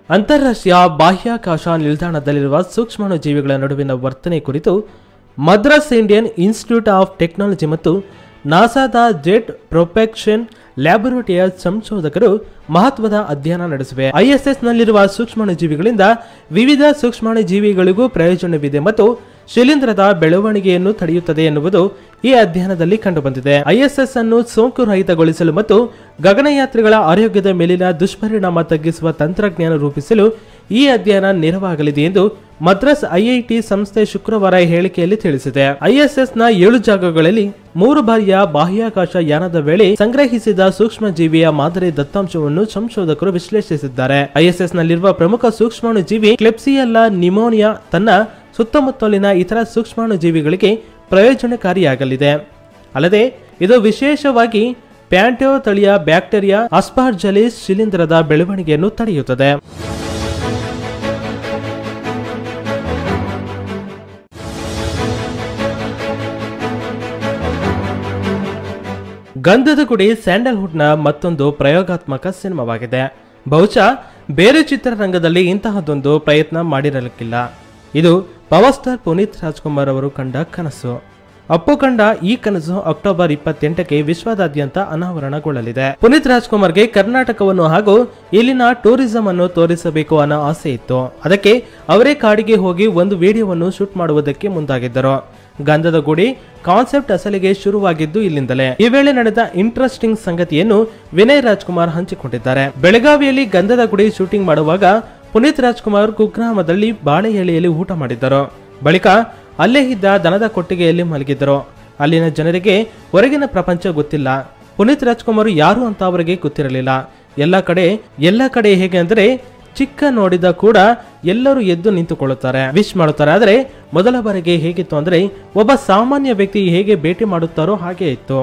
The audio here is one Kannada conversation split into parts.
ಅಂತಾರಾಷ್ಟ್ರೀಯ ಬಾಹ್ಯಾಕಾಶ ನಿಲ್ದಾಣದಲ್ಲಿರುವ ಸೂಕ್ಷ್ಮಾಣು ಜೀವಿಗಳ ನಡುವಿನ ವರ್ತನೆ ಕುರಿತು Madras Indian institute of technology ಮತ್ತು ನಾಸಾದ ಜೆಟ್ ಪ್ರೊಪೆಕ್ಷನ್ ಲ್ಯಾಬೊರೇಟರಿಯ ಸಂಶೋಧಕರು ಮಹತ್ವದ ಅಧ್ಯಯನ ನಡೆಸಿವೆ ಐಎಸ್ಎಸ್ ನಲ್ಲಿರುವ ಸೂಕ್ಷ್ಮಾಣು ಜೀವಿಗಳಿಂದ ವಿವಿಧ ಸೂಕ್ಷ್ಮಾಣು ಜೀವಿಗಳಿಗೂ ಪ್ರಯೋಜನವಿದೆ ಮತ್ತು ಶಿಲೀಂಧ್ರದ ಬೆಳವಣಿಗೆಯನ್ನು ತಡೆಯುತ್ತದೆ ಎನ್ನುವುದು ಈ ಅಧ್ಯಯನದಲ್ಲಿ ಕಂಡುಬಂದಿದೆ ಐಎಸ್ಎಸ್ ಅನ್ನು ಸೋಂಕು ರಹಿತಗೊಳಿಸಲು ಮತ್ತು ಗಗನಯಾತ್ರಿಗಳ ಆರೋಗ್ಯದ ಮೇಲಿನ ದುಷ್ಪರಿಣಾಮ ತಗ್ಗಿಸುವ ತಂತ್ರಜ್ಞಾನ ರೂಪಿಸಲು ಈ ಅಧ್ಯಯನ ನೆರವಾಗಲಿದೆ ಎಂದು ಮದ್ರಾಸ್ ಐಐಟಿ ಸಂಸ್ಥೆ ಶುಕ್ರವಾರ ಹೇಳಿಕೆಯಲ್ಲಿ ತಿಳಿಸಿದೆ ಐಎಸ್ಎಸ್ ನ ಏಳು ಜಾಗಗಳಲ್ಲಿ ಮೂರು ಬಾರಿಯ ಬಾಹ್ಯಾಕಾಶ ಯಾನದ ವೇಳೆ ಸಂಗ್ರಹಿಸಿದ ಸೂಕ್ಷ್ಮ ಜೀವಿಯ ಮಾದರಿ ದತ್ತಾಂಶವನ್ನು ಸಂಶೋಧಕರು ವಿಶ್ಲೇಷಿಸಿದ್ದಾರೆ ಐಎಸ್ಎಸ್ ನಲ್ಲಿರುವ ಪ್ರಮುಖ ಸೂಕ್ಷ್ಮಾಣು ಜೀವಿ ಕ್ಲೆಪ್ಸಿಯಲ್ಲ ನಿಮೋನಿಯಾ ತನ್ನ ಸುತ್ತಮುತ್ತಲಿನ ಇತರ ಸೂಕ್ಷ್ಮಾಣು ಜೀವಿಗಳಿಗೆ ಪ್ರಯೋಜನಕಾರಿಯಾಗಲಿದೆ ಅಲ್ಲದೆ ಇದು ವಿಶೇಷವಾಗಿ ಪ್ಯಾಂಟೋ ತಳಿಯ ಬ್ಯಾಕ್ಟೀರಿಯಾ ಅಸ್ಪಾರ್ಜಲಿಸ್ ಶಿಲೀಂಧ್ರದ ಬೆಳವಣಿಗೆಯನ್ನು ತಡೆಯುತ್ತದೆ ಗಂಧದ ಗುಡಿ ಸ್ಯಾಂಡಲ್ವುಡ್ನ ಮತ್ತೊಂದು ಪ್ರಯೋಗಾತ್ಮಕ ಸಿನಿಮಾವಾಗಿದೆ ಬಹುಶಃ ಬೇರೆ ಚಿತ್ರರಂಗದಲ್ಲಿ ಇಂತಹದ್ದೊಂದು ಪ್ರಯತ್ನ ಮಾಡಿರಲಿಕ್ಕಿಲ್ಲ ಇದು ಪವರ್ ಸ್ಟಾರ್ ಪುನೀತ್ ರಾಜ್ಕುಮಾರ್ ಅವರು ಕಂಡ ಕನಸು ಅಪ್ಪು ಕಂಡ ಈ ಕನಸು ಅಕ್ಟೋಬರ್ ಇಪ್ಪತ್ತೆಂಟಕ್ಕೆ ವಿಶ್ವದಾದ್ಯಂತ ಅನಾವರಣಗೊಳ್ಳಲಿದೆ ಪುನೀತ್ ರಾಜ್ಕುಮಾರ್ಗೆ ಕರ್ನಾಟಕವನ್ನು ಹಾಗೂ ಇಲ್ಲಿನ ಟೂರಿಸಂ ಅನ್ನು ತೋರಿಸಬೇಕು ಅನ್ನೋ ಆಸೆ ಇತ್ತು ಅದಕ್ಕೆ ಅವರೇ ಕಾಡಿಗೆ ಹೋಗಿ ಒಂದು ವಿಡಿಯೋವನ್ನು ಶೂಟ್ ಮಾಡುವುದಕ್ಕೆ ಮುಂದಾಗಿದ್ದರು ಗಂಧದ ಗುಡಿ ಕಾನ್ಸೆಪ್ಟ್ ಅಸಲಿಗೆ ಶುರುವಾಗಿದ್ದು ಇಲ್ಲಿಂದಲೇ ಈ ವೇಳೆ ನಡೆದ ಇಂಟ್ರೆಸ್ಟಿಂಗ್ ಸಂಗತಿಯನ್ನು ವಿನಯ್ ರಾಜ್ಕುಮಾರ್ ಹಂಚಿಕೊಂಡಿದ್ದಾರೆ ಬೆಳಗಾವಿಯಲ್ಲಿ ಗಂಧದ ಗುಡಿ ಶೂಟಿಂಗ್ ಮಾಡುವಾಗ ಪುನೀತ್ ರಾಜ್ಕುಮಾರ್ ಕುಗ್ರಾಮದಲ್ಲಿ ಬಾಳೆ ಎಲೆಯಲ್ಲಿ ಊಟ ಮಾಡಿದ್ದರು ಬಳಿಕ ಅಲ್ಲೇ ಇದ್ದ ದನದ ಕೊಟ್ಟಿಗೆಯಲ್ಲಿ ಮಲಗಿದ್ದರು ಅಲ್ಲಿನ ಜನರಿಗೆ ಹೊರಗಿನ ಪ್ರಪಂಚ ಗೊತ್ತಿಲ್ಲ ಪುನೀತ್ ರಾಜ್ಕುಮಾರ್ ಯಾರು ಅಂತ ಅವರಿಗೆ ಗೊತ್ತಿರಲಿಲ್ಲ ಎಲ್ಲ ಕಡೆ ಎಲ್ಲ ಕಡೆ ಹೇಗೆ ಅಂದರೆ ಚಿಕ್ಕ ನೋಡಿದ ಕೂಡ ಎಲ್ಲರೂ ಎದ್ದು ನಿಂತುಕೊಳ್ಳುತ್ತಾರೆ ವಿಶ್ ಮಾಡುತ್ತಾರೆ ಆದರೆ ಮೊದಲ ಬಾರಿಗೆ ಹೇಗಿತ್ತು ಅಂದ್ರೆ ಒಬ್ಬ ಸಾಮಾನ್ಯ ವ್ಯಕ್ತಿ ಹೇಗೆ ಭೇಟಿ ಮಾಡುತ್ತಾರೋ ಹಾಗೆ ಇತ್ತು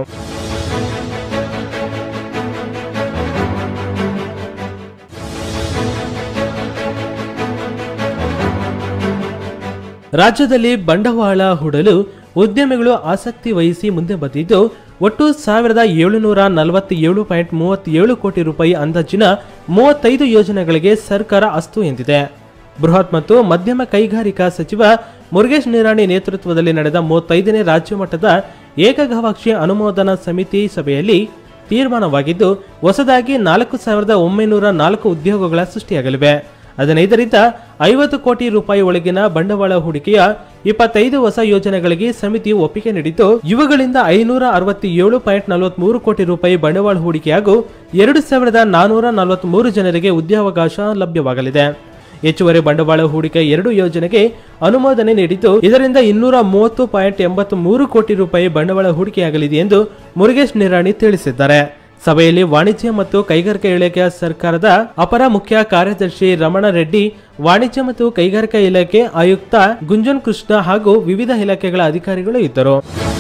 ರಾಜ್ಯದಲ್ಲಿ ಬಂಡವಾಳ ಹೂಡಲು ಉದ್ಯಮಿಗಳು ಆಸಕ್ತಿ ವಹಿಸಿ ಮುಂದೆ ಬಂದಿದ್ದು ಒಟ್ಟು ಸಾವಿರದ ಏಳುನೂರ ನಲವತ್ತೇಳು ಪಾಯಿಂಟ್ ಮೂವತ್ತೇಳು ಕೋಟಿ ರೂಪಾಯಿ ಅಂದಾಜಿನ ಮೂವತ್ತೈದು ಯೋಜನೆಗಳಿಗೆ ಸರ್ಕಾರ ಅಸ್ತು ಎಂದಿದೆ ಬೃಹತ್ ಮತ್ತು ಮಧ್ಯಮ ಕೈಗಾರಿಕಾ ಸಚಿವ ಮುರುಗೇಶ್ ನಿರಾಣಿ ನೇತೃತ್ವದಲ್ಲಿ ನಡೆದ ಮೂವತ್ತೈದನೇ ರಾಜ್ಯ ಮಟ್ಟದ ಏಕಗವಾಕ್ಷಿ ಅನುಮೋದನಾ ಸಮಿತಿ ಸಭೆಯಲ್ಲಿ ತೀರ್ಮಾನವಾಗಿದ್ದು ಹೊಸದಾಗಿ ನಾಲ್ಕು ಸಾವಿರದ ಒಂಬೈನೂರ ನಾಲ್ಕು ಉದ್ಯೋಗಗಳ ಸೃಷ್ಟಿಯಾಗಲಿವೆ ಹದಿನೈದರಿಂದ ಐವತ್ತು ಕೋಟಿ ರೂಪಾಯಿ ಒಳಗಿನ ಬಂಡವಾಳ ಹೂಡಿಕೆಯ ಇಪ್ಪತ್ತೈದು ಹೊಸ ಯೋಜನೆಗಳಿಗೆ ಸಮಿತಿಯು ಒಪ್ಪಿಗೆ ನೀಡಿದ್ದು ಇವುಗಳಿಂದ ಐನೂರ ಅರವತ್ತೇಳು ಪಾಯಿಂಟ್ ನಲವತ್ಮೂರು ಕೋಟಿ ರೂಪಾಯಿ ಬಂಡವಾಳ ಹೂಡಿಕೆ ಹಾಗೂ ಎರಡು ಸಾವಿರದ ನಾನೂರ ನಲವತ್ಮೂರು ಜನರಿಗೆ ಉದ್ಯೋಗಾವಕಾಶ ಲಭ್ಯವಾಗಲಿದೆ ಹೆಚ್ಚುವರಿ ಬಂಡವಾಳ ಹೂಡಿಕೆ ಎರಡು ಯೋಜನೆಗೆ ಅನುಮೋದನೆ ನೀಡಿದ್ದು ಇದರಿಂದ ಇನ್ನೂರ ಮೂವತ್ತು ಪಾಯಿಂಟ್ ಎಂಬತ್ತು ಮೂರು ಕೋಟಿ ರೂಪಾಯಿ ಬಂಡವಾಳ ಹೂಡಿಕೆಯಾಗಲಿದೆ ಎಂದು ಮುರುಗೇಶ್ ನಿರಾಣಿ ತಿಳಿಸಿದ್ದಾರೆ ಸಭೆಯಲ್ಲಿ ವಾಣಿಜ್ಯ ಮತ್ತು ಕೈಗಾರಿಕಾ ಇಲಾಖೆಯ ಸರ್ಕಾರದ ಅಪರ ಮುಖ್ಯ ಕಾರ್ಯದರ್ಶಿ ರಮಣ ರೆಡ್ಡಿ ವಾಣಿಜ್ಯ ಮತ್ತು ಕೈಗಾರಿಕಾ ಇಲಾಖೆ ಆಯುಕ್ತ ಗುಂಜನ್ ಕೃಷ್ಣ ಹಾಗೂ ವಿವಿಧ ಇಲಾಖೆಗಳ ಅಧಿಕಾರಿಗಳು ಇದ್ದರು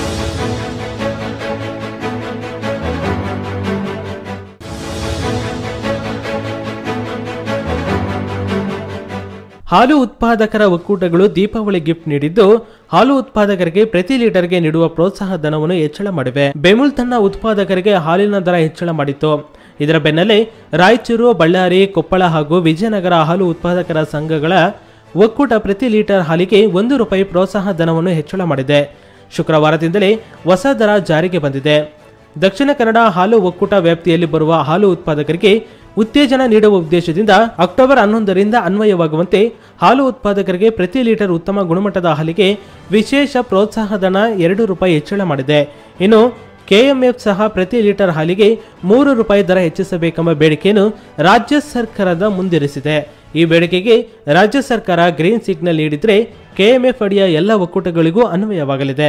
ಹಾಲು ಉತ್ಪಾದಕರ ಒಕ್ಕೂಟಗಳು ದೀಪಾವಳಿ ಗಿಫ್ಟ್ ನೀಡಿದ್ದು ಹಾಲು ಉತ್ಪಾದಕರಿಗೆ ಪ್ರತಿ ಲೀಟರ್ಗೆ ನೀಡುವ ಪ್ರೋತ್ಸಾಹ ಧನವನ್ನು ಹೆಚ್ಚಳ ಮಾಡಿವೆ ಬೆಮುಲ್ ತನ್ನ ಉತ್ಪಾದಕರಿಗೆ ಹಾಲಿನ ದರ ಹೆಚ್ಚಳ ಮಾಡಿತ್ತು ಇದರ ಬೆನ್ನಲ್ಲೇ ರಾಯಚೂರು ಬಳ್ಳಾರಿ ಕೊಪ್ಪಳ ಹಾಗೂ ವಿಜಯನಗರ ಹಾಲು ಉತ್ಪಾದಕರ ಸಂಘಗಳ ಒಕ್ಕೂಟ ಪ್ರತಿ ಲೀಟರ್ ಹಾಲಿಗೆ ಒಂದು ರೂಪಾಯಿ ಪ್ರೋತ್ಸಾಹ ಧನವನ್ನು ಹೆಚ್ಚಳ ಮಾಡಿದೆ ಶುಕ್ರವಾರದಿಂದಲೇ ಹೊಸ ದರ ಜಾರಿಗೆ ಬಂದಿದೆ ದಕ್ಷಿಣ ಕನ್ನಡ ಹಾಲು ಒಕ್ಕೂಟ ವ್ಯಾಪ್ತಿಯಲ್ಲಿ ಬರುವ ಹಾಲು ಉತ್ಪಾದಕರಿಗೆ ಉತ್ತೇಜನ ನೀಡುವ ಉದ್ದೇಶದಿಂದ ಅಕ್ಟೋಬರ್ ಹನ್ನೊಂದರಿಂದ ಅನ್ವಯವಾಗುವಂತೆ ಹಾಲು ಉತ್ಪಾದಕರಿಗೆ ಪ್ರತಿ ಲೀಟರ್ ಉತ್ತಮ ಗುಣಮಟ್ಟದ ಹಾಲಿಗೆ ವಿಶೇಷ ಪ್ರೋತ್ಸಾಹಧನ ಎರಡು ರೂಪಾಯಿ ಹೆಚ್ಚಳ ಮಾಡಿದೆ ಇನ್ನು ಕೆಎಂಎಫ್ ಸಹ ಪ್ರತಿ ಲೀಟರ್ ಹಾಲಿಗೆ ಮೂರು ರೂಪಾಯಿ ದರ ಹೆಚ್ಚಿಸಬೇಕೆಂಬ ಬೇಡಿಕೆಯನ್ನು ರಾಜ್ಯ ಸರ್ಕಾರದ ಮುಂದಿರಿಸಿದೆ ಈ ಬೇಡಿಕೆಗೆ ರಾಜ್ಯ ಸರ್ಕಾರ ಗ್ರೀನ್ ಸಿಗ್ನಲ್ ನೀಡಿದ್ರೆ ಕೆಎಂಎಫ್ ಅಡಿಯ ಎಲ್ಲ ಒಕ್ಕೂಟಗಳಿಗೂ ಅನ್ವಯವಾಗಲಿದೆ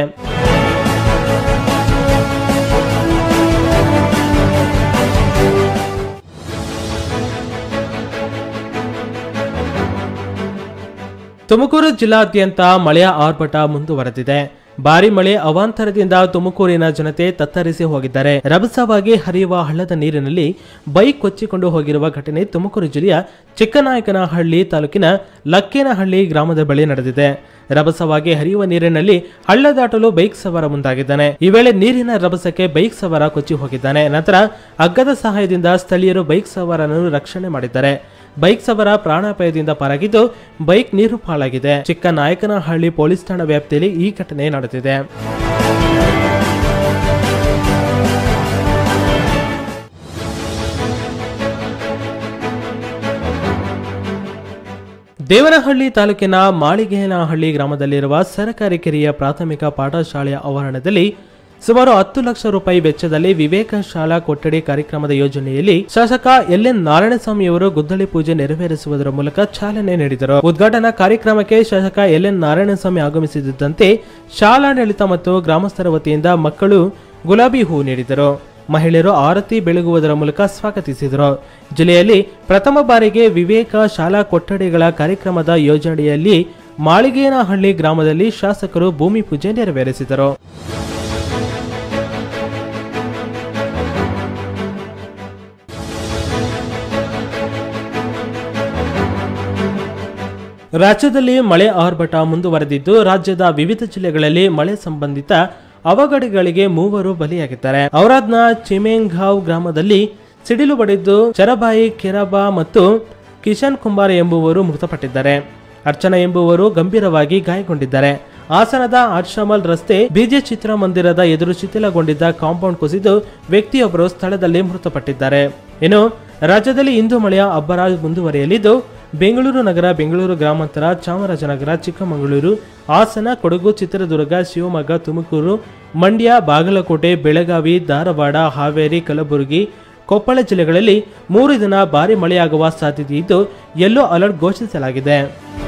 ತುಮಕೂರು ಜಿಲ್ಲಾದ್ಯಂತ ಮಳೆಯ ಆರ್ಭಟ ಮುಂದುವರೆದಿದೆ ಭಾರಿ ಮಳೆ ಅವಾಂತರದಿಂದ ತುಮಕೂರಿನ ಜನತೆ ತತ್ತರಿಸಿ ಹೋಗಿದ್ದಾರೆ ರಭಸವಾಗಿ ಹರಿಯುವ ಹಳ್ಳದ ನೀರಿನಲ್ಲಿ ಬೈಕ್ ಕೊಚ್ಚಿಕೊಂಡು ಹೋಗಿರುವ ಘಟನೆ ತುಮಕೂರು ಜಿಲ್ಲೆಯ ಚಿಕ್ಕನಾಯಕನಹಳ್ಳಿ ತಾಲೂಕಿನ ಲಕ್ಕೇನಹಳ್ಳಿ ಗ್ರಾಮದ ಬಳಿ ನಡೆದಿದೆ ರಭಸವಾಗಿ ಹರಿಯುವ ನೀರಿನಲ್ಲಿ ಹಳ್ಳ ದಾಟಲು ಬೈಕ್ ಸವಾರ ಮುಂದಾಗಿದ್ದಾನೆ ಈ ವೇಳೆ ನೀರಿನ ರಭಸಕ್ಕೆ ಬೈಕ್ ಸವಾರ ಕೊಚ್ಚಿ ಹೋಗಿದ್ದಾನೆ ನಂತರ ಹಗ್ಗದ ಸಹಾಯದಿಂದ ಸ್ಥಳೀಯರು ಬೈಕ್ ಸವಾರನನ್ನು ರಕ್ಷಣೆ ಮಾಡಿದ್ದಾರೆ ಬೈಕ್ ಸವರ ಪ್ರಾಣಾಪಾಯದಿಂದ ಪಾರಾಗಿದ್ದು ಬೈಕ್ ನೀರು ಪಾಲಾಗಿದೆ ಚಿಕ್ಕ ನಾಯಕನಹಳ್ಳಿ ಪೊಲೀಸ್ ಠಾಣಾ ವ್ಯಾಪ್ತಿಯಲ್ಲಿ ಈ ಘಟನೆ ನಡೆದಿದೆ ದೇವನಹಳ್ಳಿ ತಾಲೂಕಿನ ಮಾಳಿಗೇನಹಳ್ಳಿ ಗ್ರಾಮದಲ್ಲಿರುವ ಸರ್ಕಾರಿ ಕಿರಿಯ ಪ್ರಾಥಮಿಕ ಪಾಠಶಾಲೆಯ ಆವರಣದಲ್ಲಿ ಸುಮಾರು ಹತ್ತು ಲಕ್ಷ ರೂಪಾಯಿ ವೆಚ್ಚದಲ್ಲಿ ವಿವೇಕ ಶಾಲಾ ಕೊಠಡಿ ಕಾರ್ಯಕ್ರಮದ ಯೋಜನೆಯಲ್ಲಿ ಶಾಸಕ ಎಲ್ ಎನ್ ನಾರಾಯಣಸ್ವಾಮಿಯವರು ಗುದ್ದಲಿ ಪೂಜೆ ನೆರವೇರಿಸುವುದರ ಮೂಲಕ ಚಾಲನೆ ನೀಡಿದರು ಉದ್ಘಾಟನಾ ಕಾರ್ಯಕ್ರಮಕ್ಕೆ ಶಾಸಕ ಎಲ್ ಎನ್ ನಾರಾಯಣಸ್ವಾಮಿ ಆಗಮಿಸಿದ್ದಂತೆ ಶಾಲಾಡಳಿತ ಮತ್ತು ಗ್ರಾಮಸ್ಥರ ವತಿಯಿಂದ ಮಕ್ಕಳು ಗುಲಾಬಿ ಹೂ ನೀಡಿದರು ಮಹಿಳೆಯರು ಆರತಿ ಬೆಳಗುವುದರ ಮೂಲಕ ಸ್ವಾಗತಿಸಿದರು ಜಿಲ್ಲೆಯಲ್ಲಿ ಪ್ರಥಮ ಬಾರಿಗೆ ವಿವೇಕ ಶಾಲಾ ಕೊಠಡಿಗಳ ಕಾರ್ಯಕ್ರಮದ ಯೋಜನೆಯಲ್ಲಿ ಮಾಳಿಗೇನಹಳ್ಳಿ ಗ್ರಾಮದಲ್ಲಿ ಶಾಸಕರು ಭೂಮಿ ಪೂಜೆ ನೆರವೇರಿಸಿದರು ರಾಜ್ಯದಲ್ಲಿ ಮಳೆ ಆರ್ಭಟ ಮುಂದುವರೆದಿದ್ದು ರಾಜ್ಯದ ವಿವಿಧ ಜಿಲ್ಲೆಗಳಲ್ಲಿ ಮಳೆ ಸಂಬಂಧಿತ ಅವಘಡಗಳಿಗೆ ಮೂವರು ಬಲಿಯಾಗಿದ್ದಾರೆ ಔರಾದ್ನ ಚಿಮೆಂಘಾವ್ ಗ್ರಾಮದಲ್ಲಿ ಸಿಡಿಲು ಬಡಿದ್ದು ಚರಬಾಯಿ ಕೆರಬಾ ಮತ್ತು ಕಿಶನ್ ಕುಂಬಾರ್ ಎಂಬುವರು ಮೃತಪಟ್ಟಿದ್ದಾರೆ ಅರ್ಚನಾ ಎಂಬುವರು ಗಂಭೀರವಾಗಿ ಗಾಯಗೊಂಡಿದ್ದಾರೆ ಹಾಸನದ ಆಶ್ರಮಲ್ ರಸ್ತೆ ಬಿಜೆ ಚಿತ್ರಮಂದಿರದ ಎದುರು ಶಿಥಿಲಗೊಂಡಿದ್ದ ಕಾಂಪೌಂಡ್ ಕುಸಿದು ವ್ಯಕ್ತಿಯೊಬ್ಬರು ಸ್ಥಳದಲ್ಲಿ ಮೃತಪಟ್ಟಿದ್ದಾರೆ ಇನ್ನು ರಾಜ್ಯದಲ್ಲಿ ಇಂದು ಮಳೆಯ ಅಬ್ಬರ ಮುಂದುವರಿಯಲಿದ್ದು ಬೆಂಗಳೂರು ನಗರ ಬೆಂಗಳೂರು ಗ್ರಾಮಾಂತರ ಚಾಮರಾಜನಗರ ಚಿಕ್ಕಮಗಳೂರು ಹಾಸನ ಕೊಡಗು ಚಿತ್ರದುರ್ಗ ಶಿವಮೊಗ್ಗ ತುಮಕೂರು ಮಂಡ್ಯ ಬಾಗಲಕೋಟೆ ಬೆಳಗಾವಿ ಧಾರವಾಡ ಹಾವೇರಿ ಕಲಬುರಗಿ ಕೊಪ್ಪಳ ಜಿಲ್ಲೆಗಳಲ್ಲಿ ಮೂರು ದಿನ ಭಾರಿ ಮಳೆಯಾಗುವ ಸಾಧ್ಯತೆ ಇದ್ದು ಯೆಲ್ಲೋ ಅಲರ್ಟ್ ಘೋಷಿಸಲಾಗಿದೆ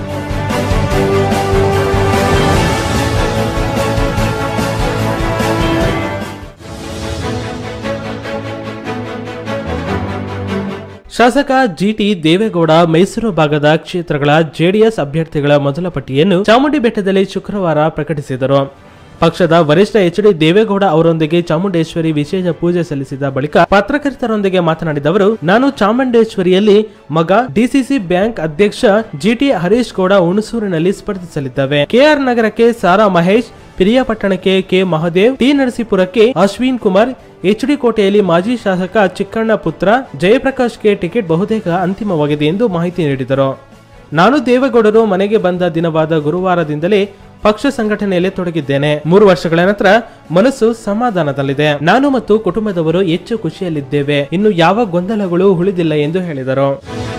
ಶಾಸಕ ಜಿಟಿ ದೇವೇಗೌಡ ಮೈಸೂರು ಭಾಗದ ಕ್ಷೇತ್ರಗಳ ಜೆಡಿಎಸ್ ಅಭ್ಯರ್ಥಿಗಳ ಮೊದಲ ಪಟ್ಟಿಯನ್ನು ಚಾಮುಂಡಿ ಬೆಟ್ಟದಲ್ಲಿ ಶುಕ್ರವಾರ ಪ್ರಕಟಿಸಿದರು ಪಕ್ಷದ ವರಿಷ್ಠ ಎಚ್ ಡಿ ದೇವೇಗೌಡ ಅವರೊಂದಿಗೆ ಚಾಮುಂಡೇಶ್ವರಿ ವಿಶೇಷ ಪೂಜೆ ಸಲ್ಲಿಸಿದ ಬಳಿಕ ಪತ್ರಕರ್ತರೊಂದಿಗೆ ಮಾತನಾಡಿದ ಅವರು ನಾನು ಚಾಮುಂಡೇಶ್ವರಿಯಲ್ಲಿ ಮಗ ಡಿಸಿಸಿ ಬ್ಯಾಂಕ್ ಅಧ್ಯಕ್ಷ ಜಿಟಿ ಹರೀಶ್ ಗೌಡ ಹುಣಸೂರಿನಲ್ಲಿ ಸ್ಪರ್ಧಿಸಲಿದ್ದಾವೆ ಕೆಆರ್ ನಗರಕ್ಕೆ ಸಾರಾ ಮಹೇಶ್ ಪಿರಿಯಾಪಟ್ಟಣಕ್ಕೆ ಕೆ ಮಹದೇವ್ ಟಿ ನರಸೀಪುರಕ್ಕೆ ಅಶ್ವಿನ್ ಕುಮಾರ್ ಎಚ್ ಡಿ ಕೋಟೆಯಲ್ಲಿ ಮಾಜಿ ಶಾಸಕ ಚಿಕ್ಕಣ್ಣ ಪುತ್ರ ಜಯಪ್ರಕಾಶ್ಗೆ ಟಿಕೆಟ್ ಬಹುತೇಕ ಅಂತಿಮವಾಗಿದೆ ಎಂದು ಮಾಹಿತಿ ನೀಡಿದರು ನಾನು ದೇವೇಗೌಡರು ಮನೆಗೆ ಬಂದ ದಿನವಾದ ಗುರುವಾರದಿಂದಲೇ ಪಕ್ಷ ಸಂಘಟನೆಯಲ್ಲಿ ತೊಡಗಿದ್ದೇನೆ ಮೂರು ವರ್ಷಗಳ ನಂತರ ಮನಸ್ಸು ಸಮಾಧಾನದಲ್ಲಿದೆ ನಾನು ಮತ್ತು ಕುಟುಂಬದವರು ಹೆಚ್ಚು ಖುಷಿಯಲ್ಲಿದ್ದೇವೆ ಇನ್ನು ಯಾವ ಗೊಂದಲಗಳು ಉಳಿದಿಲ್ಲ ಎಂದು ಹೇಳಿದರು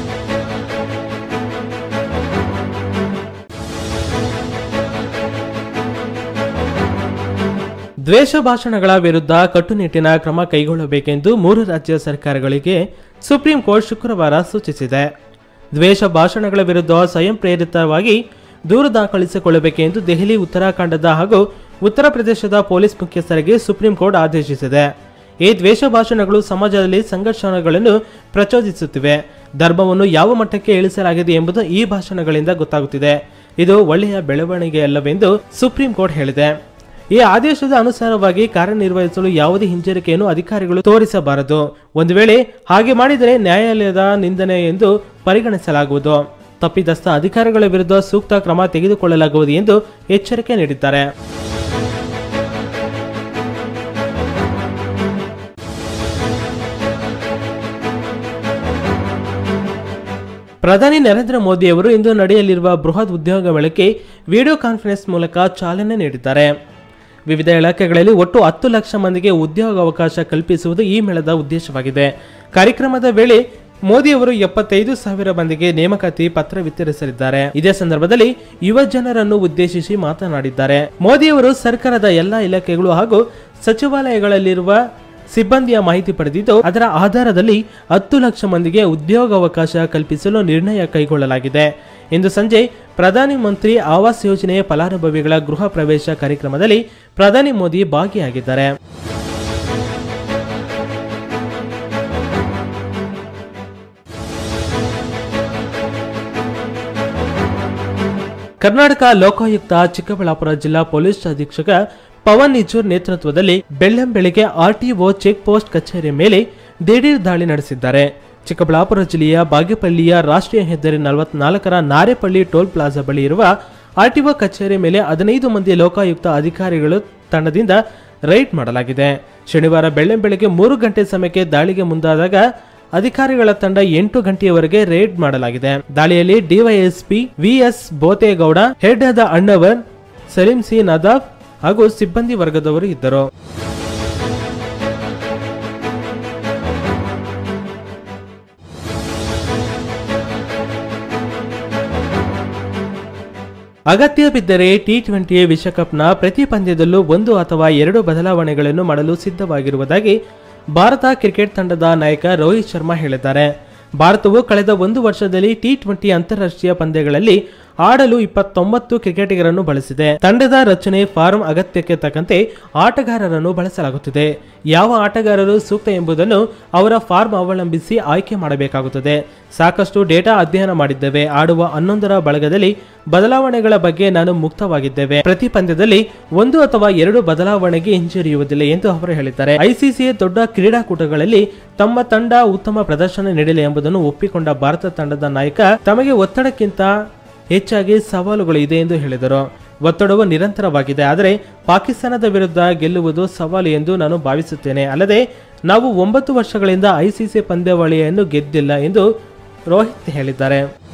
ದ್ವೇಷ ಭಾಷಣಗಳ ವಿರುದ್ಧ ಕಟ್ಟುನಿಟ್ಟಿನ ಕ್ರಮ ಕೈಗೊಳ್ಳಬೇಕೆಂದು ಮೂರು ರಾಜ್ಯ ಸರ್ಕಾರಗಳಿಗೆ ಸುಪ್ರೀಂ ಕೋರ್ಟ್ ಶುಕ್ರವಾರ ಸೂಚಿಸಿದೆ ದ್ವೇಷ ಭಾಷಣಗಳ ವಿರುದ್ಧ ಸ್ವಯಂ ಪ್ರೇರಿತವಾಗಿ ದೂರು ದಾಖಲಿಸಿಕೊಳ್ಳಬೇಕೆಂದು ದೆಹಲಿ ಉತ್ತರಾಖಂಡದ ಹಾಗೂ ಉತ್ತರ ಪ್ರದೇಶದ ಪೊಲೀಸ್ ಮುಖ್ಯಸ್ಥರಿಗೆ ಸುಪ್ರೀಂ ಕೋರ್ಟ್ ಆದೇಶಿಸಿದೆ ಈ ದ್ವೇಷ ಭಾಷಣಗಳು ಸಮಾಜದಲ್ಲಿ ಸಂಘರ್ಷಗಳನ್ನು ಪ್ರಚೋದಿಸುತ್ತಿವೆ ಧರ್ಮವನ್ನು ಯಾವ ಮಟ್ಟಕ್ಕೆ ಇಳಿಸಲಾಗಿದೆ ಎಂಬುದು ಈ ಭಾಷಣಗಳಿಂದ ಗೊತ್ತಾಗುತ್ತಿದೆ ಇದು ಒಳ್ಳೆಯ ಬೆಳವಣಿಗೆಯಲ್ಲವೆಂದು ಸುಪ್ರೀಂ ಕೋರ್ಟ್ ಹೇಳಿದೆ ಈ ಆದೇಶದ ಅನುಸಾರವಾಗಿ ಕಾರ್ಯನಿರ್ವಹಿಸಲು ಯಾವುದೇ ಹಿಂಜರಿಕೆಯನ್ನು ಅಧಿಕಾರಿಗಳು ತೋರಿಸಬಾರದು ಒಂದು ವೇಳೆ ಹಾಗೆ ಮಾಡಿದರೆ ನ್ಯಾಯಾಲಯದ ನಿಂದನೆ ಎಂದು ಪರಿಗಣಿಸಲಾಗುವುದು ತಪ್ಪಿತಸ್ಥ ಅಧಿಕಾರಿಗಳ ವಿರುದ್ಧ ಸೂಕ್ತ ಕ್ರಮ ತೆಗೆದುಕೊಳ್ಳಲಾಗುವುದು ಎಂದು ಎಚ್ಚರಿಕೆ ನೀಡಿದ್ದಾರೆ ಪ್ರಧಾನಿ ನರೇಂದ್ರ ಮೋದಿ ಅವರು ಇಂದು ನಡೆಯಲಿರುವ ಬೃಹತ್ ಉದ್ಯೋಗ ಮೇಳಕ್ಕೆ ವಿಡಿಯೋ ಕಾನ್ಫರೆನ್ಸ್ ಮೂಲಕ ಚಾಲನೆ ನೀಡಿದ್ದಾರೆ ವಿವಿಧ ಇಲಾಖೆಗಳಲ್ಲಿ ಒಟ್ಟು ಹತ್ತು ಲಕ್ಷ ಮಂದಿಗೆ ಉದ್ಯೋಗಾವಕಾಶ ಕಲ್ಪಿಸುವುದು ಈ ಮೇಳದ ಉದ್ದೇಶವಾಗಿದೆ ಕಾರ್ಯಕ್ರಮದ ವೇಳೆ ಮೋದಿ ಅವರು ಎಪ್ಪತ್ತೈದು ಸಾವಿರ ಮಂದಿಗೆ ನೇಮಕಾತಿ ಪತ್ರ ವಿತರಿಸಲಿದ್ದಾರೆ ಇದೇ ಸಂದರ್ಭದಲ್ಲಿ ಯುವ ಜನರನ್ನು ಉದ್ದೇಶಿಸಿ ಮಾತನಾಡಿದ್ದಾರೆ ಮೋದಿ ಅವರು ಸರ್ಕಾರದ ಎಲ್ಲಾ ಇಲಾಖೆಗಳು ಹಾಗೂ ಸಚಿವಾಲಯಗಳಲ್ಲಿರುವ ಸಿಬ್ಬಂದಿಯ ಮಾಹಿತಿ ಪಡೆದಿದ್ದು ಅದರ ಆಧಾರದಲ್ಲಿ ಹತ್ತು ಲಕ್ಷ ಮಂದಿಗೆ ಉದ್ಯೋಗಾವಕಾಶ ಕಲ್ಪಿಸಲು ನಿರ್ಣಯ ಕೈಗೊಳ್ಳಲಾಗಿದೆ ಇಂದು ಸಂಜೆ ಪ್ರಧಾನಿ ಮಂತ್ರಿ ಆವಾಸ್ ಯೋಜನೆಯ ಫಲಾನುಭವಿಗಳ ಗೃಹ ಪ್ರವೇಶ ಕಾರ್ಯಕ್ರಮದಲ್ಲಿ ಪ್ರಧಾನಿ ಮೋದಿ ಭಾಗಿಯಾಗಿದ್ದಾರೆ ಕರ್ನಾಟಕ ಲೋಕಾಯುಕ್ತ ಚಿಕ್ಕಬಳ್ಳಾಪುರ ಜಿಲ್ಲಾ ಪೊಲೀಸ್ ಅಧೀಕ್ಷಕ ಪವನ್ ನಿಜೂರ್ ನೇತೃತ್ವದಲ್ಲಿ ಬೆಳ್ಳಂಬೆಳಿಗ್ಗೆ ಆರ್ಟಿಒ ಚೆಕ್ ಪೋಸ್ಟ್ ಕಚೇರಿ ಮೇಲೆ ದಿಢೀರ್ ದಾಳಿ ನಡೆಸಿದ್ದಾರೆ ಚಿಕ್ಕಬಳ್ಳಾಪುರ ಜಿಲ್ಲೆಯ ಬಾಗೇಪಲ್ಲಿಯ ರಾಷ್ಟ್ರೀಯ ಹೆದ್ದಾರಿ ನಲವತ್ನಾಲ್ಕರ ನಾರೆಪಳ್ಳಿ ಟೋಲ್ ಪ್ಲಾಜಾ ಬಳಿ ಇರುವ ಆರ್ಟಿಒ ಕಚೇರಿ ಮೇಲೆ ಹದಿನೈದು ಮಂದಿ ಲೋಕಾಯುಕ್ತ ಅಧಿಕಾರಿಗಳು ತಂಡದಿಂದ ರೈಡ್ ಮಾಡಲಾಗಿದೆ ಶನಿವಾರ ಬೆಳ್ಳಂಬೆಳಗ್ಗೆ ಮೂರು ಗಂಟೆ ಸಮಯಕ್ಕೆ ದಾಳಿಗೆ ಮುಂದಾದಾಗ ಅಧಿಕಾರಿಗಳ ತಂಡ ಎಂಟು ಗಂಟೆಯವರೆಗೆ ರೇಡ್ ಮಾಡಲಾಗಿದೆ ದಾಳಿಯಲ್ಲಿ ಡಿವೈಎಸ್ಪಿ ವಿಎಸ್ ಬೋತೇಗೌಡ ಹೆಡ್ ಆದ ಅಣ್ಣವರ್ ಸಲೀಂ ಸಿ ನದಾಫ್ ಹಾಗೂ ಸಿಬ್ಬಂದಿ ವರ್ಗದವರು ಇದ್ದರು ಅಗತ್ಯ ಬಿದ್ದರೆ ಟಿ ಟ್ವೆಂಟಿ ವಿಶ್ವಕಪ್ನ ಪ್ರತಿ ಪಂದ್ಯದಲ್ಲೂ ಒಂದು ಅಥವಾ ಎರಡು ಬದಲಾವಣೆಗಳನ್ನು ಮಾಡಲು ಸಿದ್ಧವಾಗಿರುವುದಾಗಿ ಭಾರತ ಕ್ರಿಕೆಟ್ ತಂಡದ ನಾಯಕ ರೋಹಿತ್ ಶರ್ಮಾ ಹೇಳಿದ್ದಾರೆ ಭಾರತವು ಕಳೆದ ಒಂದು ವರ್ಷದಲ್ಲಿ ಟಿ ಟ್ವೆಂಟಿ ಅಂತಾರಾಷ್ಟ್ರೀಯ ಪಂದ್ಯಗಳಲ್ಲಿ ಆಡಲು ಇಪ್ಪತ್ತೊಂಬತ್ತು ಕ್ರಿಕೆಟಿಗರನ್ನು ಬಳಸಿದೆ ತಂಡದ ರಚನೆ ಫಾರ್ಮ್ ಅಗತ್ಯಕ್ಕೆ ತಕ್ಕಂತೆ ಆಟಗಾರರನ್ನು ಬಳಸಲಾಗುತ್ತಿದೆ ಯಾವ ಆಟಗಾರರು ಸೂಕ್ತ ಎಂಬುದನ್ನು ಅವರ ಫಾರ್ಮ್ ಅವಲಂಬಿಸಿ ಆಯ್ಕೆ ಮಾಡಬೇಕಾಗುತ್ತದೆ ಸಾಕಷ್ಟು ಡೇಟಾ ಅಧ್ಯಯನ ಮಾಡಿದ್ದೇವೆ ಆಡುವ ಹನ್ನೊಂದರ ಬಳಗದಲ್ಲಿ ಬದಲಾವಣೆಗಳ ಬಗ್ಗೆ ನಾನು ಮುಕ್ತವಾಗಿದ್ದೇವೆ ಪ್ರತಿ ಪಂದ್ಯದಲ್ಲಿ ಒಂದು ಅಥವಾ ಎರಡು ಬದಲಾವಣೆಗೆ ಹಿಂಜರಿಯುವುದಿಲ್ಲ ಎಂದು ಅವರು ಹೇಳಿದ್ದಾರೆ ಐಸಿಸಿಯ ದೊಡ್ಡ ಕ್ರೀಡಾಕೂಟಗಳಲ್ಲಿ ತಮ್ಮ ತಂಡ ಉತ್ತಮ ಪ್ರದರ್ಶನ ನೀಡಲಿ ಎಂಬುದನ್ನು ಒಪ್ಪಿಕೊಂಡ ಭಾರತ ತಂಡದ ನಾಯಕ ತಮಗೆ ಒತ್ತಡಕ್ಕಿಂತ ಹೆಚ್ಚಾಗಿ ಸವಾಲುಗಳು ಇದೆ ಎಂದು ಹೇಳಿದರು ಒತ್ತಡವು ನಿರಂತರವಾಗಿದೆ ಆದರೆ ಪಾಕಿಸ್ತಾನದ ವಿರುದ್ಧ ಗೆಲ್ಲುವುದು ಸವಾಲು ಎಂದು ನಾನು ಭಾವಿಸುತ್ತೇನೆ ಅಲ್ಲದೆ ನಾವು ಒಂಬತ್ತು ವರ್ಷಗಳಿಂದ ಐಸಿಸಿ ಪಂದ್ಯಾವಳಿಯನ್ನು ಗೆದ್ದಿಲ್ಲ ಎಂದು ರೋಹಿತ್ ಹೇಳಿದ್ದಾರೆ